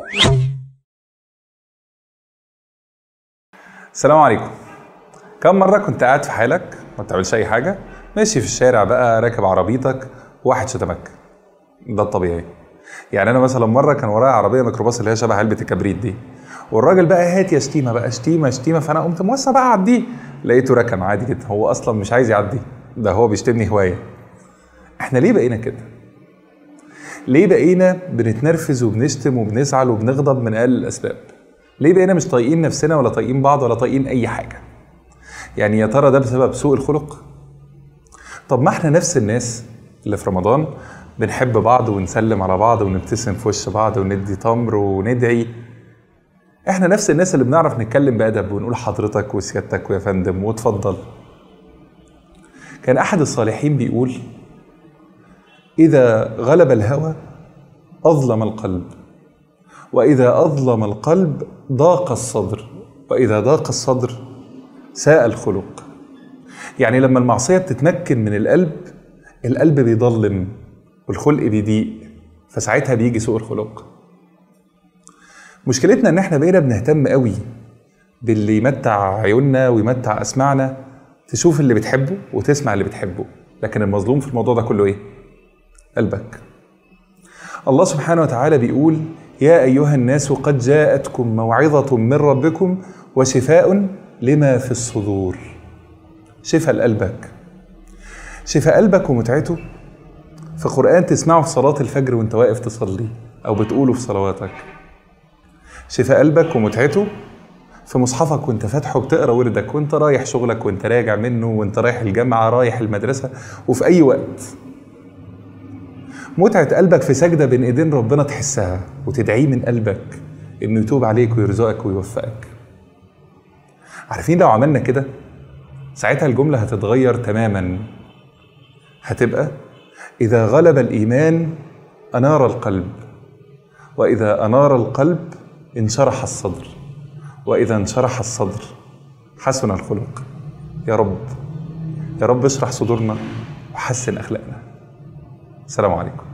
السلام عليكم كم مرة كنت قاعد في حالك ما بتعملش أي حاجة ماشي في الشارع بقى راكب عربيتك واحد شتمك ده الطبيعي يعني أنا مثلا مرة كان ورايا عربية ميكروباص اللي هي شبه علبة الكبريت دي والراجل بقى هات يا شتيمة بقى شتيمة شتيمة فأنا قمت موسع بقى أعديه لقيته ركن عادي جدا هو أصلا مش عايز يعدي ده هو بيشتمني هواية احنا ليه بقينا كده؟ ليه بقينا بنتنرفز وبنشتم وبنزعل وبنغضب من اقل الاسباب؟ ليه بقينا مش طايقين نفسنا ولا طايقين بعض ولا طايقين اي حاجه؟ يعني يا ترى ده بسبب سوء الخلق؟ طب ما احنا نفس الناس اللي في رمضان بنحب بعض ونسلم على بعض ونبتسم في وش بعض وندي تمر وندعي احنا نفس الناس اللي بنعرف نتكلم بأدب ونقول حضرتك وسيادتك ويا فندم وتفضل كان أحد الصالحين بيقول إذا غلب الهوى أظلم القلب وإذا أظلم القلب ضاق الصدر وإذا ضاق الصدر ساء الخلق يعني لما المعصية بتتمكن من القلب القلب بيضلم والخلق بيضيق فساعتها بيجي سوء الخلق مشكلتنا ان احنا بقينا بنهتم قوي باللي يمتع عيوننا ويمتع اسماعنا تشوف اللي بتحبه وتسمع اللي بتحبه لكن المظلوم في الموضوع ده كله ايه قلبك الله سبحانه وتعالى بيقول يا ايها الناس قد جاءتكم موعظه من ربكم وشفاء لما في الصدور شفاء لقلبك شفاء قلبك ومتعته في قرآن تسمعه في صلاة الفجر وانت واقف تصلي أو بتقوله في صلواتك شفاء قلبك ومتعته في مصحفك وانت فاتحه بتقرا وردك وانت رايح شغلك وانت راجع منه وانت رايح الجامعه رايح المدرسه وفي اي وقت متعه قلبك في سجده بين ايدين ربنا تحسها وتدعيه من قلبك انه يتوب عليك ويرزقك ويوفقك عارفين لو عملنا كده ساعتها الجمله هتتغير تماما هتبقى اذا غلب الايمان انار القلب واذا انار القلب انشرح الصدر واذا انشرح الصدر حسن الخلق يا رب يا رب اشرح صدورنا وحسن اخلاقنا السلام عليكم